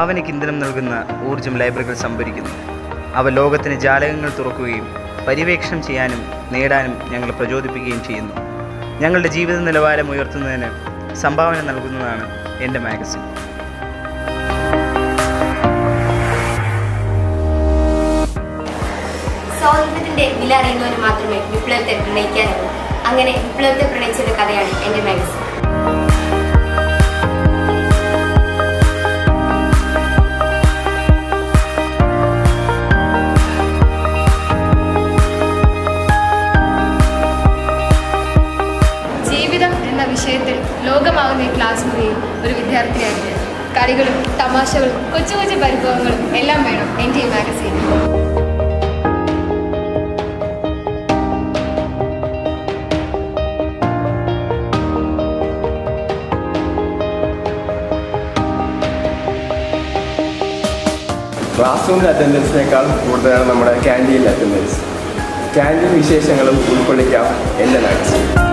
ഭാവനയ്ക്ക് ഇന്ധനം നൽകുന്ന ഊർജം ലൈബ്രറികൾ സംഭരിക്കുന്നു അവ ലോകത്തിന് ജാലകങ്ങൾ തുറക്കുകയും പര്യവേക്ഷണം ചെയ്യാനും നേടാനും ഞങ്ങളെ പ്രചോദിപ്പിക്കുകയും ചെയ്യുന്നു ഞങ്ങളുടെ ജീവിത നിലവാരം ഉയർത്തുന്നതിന് സംഭാവന നൽകുന്നതാണ് എൻ്റെ മാഗസിൻ സ്വാതന്ത്ര്യത്തിന്റെ വില അറിയുന്നവന് മാത്രമേ വിപ്ലവത്തെ പ്രണയിക്കാനാവൂ അങ്ങനെ വിപ്ലവത്തെ പ്രണയിച്ചൊരു കഥയാണ് എന്റെ മാഗസിൻ ജീവിതം എന്ന വിഷയത്തിൽ ലോകമാകുന്ന ഈ ക്ലാസ് മുറിയിൽ ഒരു വിദ്യാർത്ഥിയായിട്ട് കളികളും തമാശകളും കൊച്ചു കൊച്ചു പരിഭവങ്ങളും എല്ലാം വേണം എൻ്റെ ഈ മാഗസീൻ ക്ലാസ് റൂമിൽ അറ്റൻഡൻസിനേക്കാൾ കൂടുതലാണ് നമ്മുടെ ക്യാൻറ്റീനിൽ അറ്റൻഡൻസ് ക്യാൻറ്റീൻ വിശേഷങ്ങളും ഉൾക്കൊള്ളിക്കാം എല്ലാ മാഗസിൻ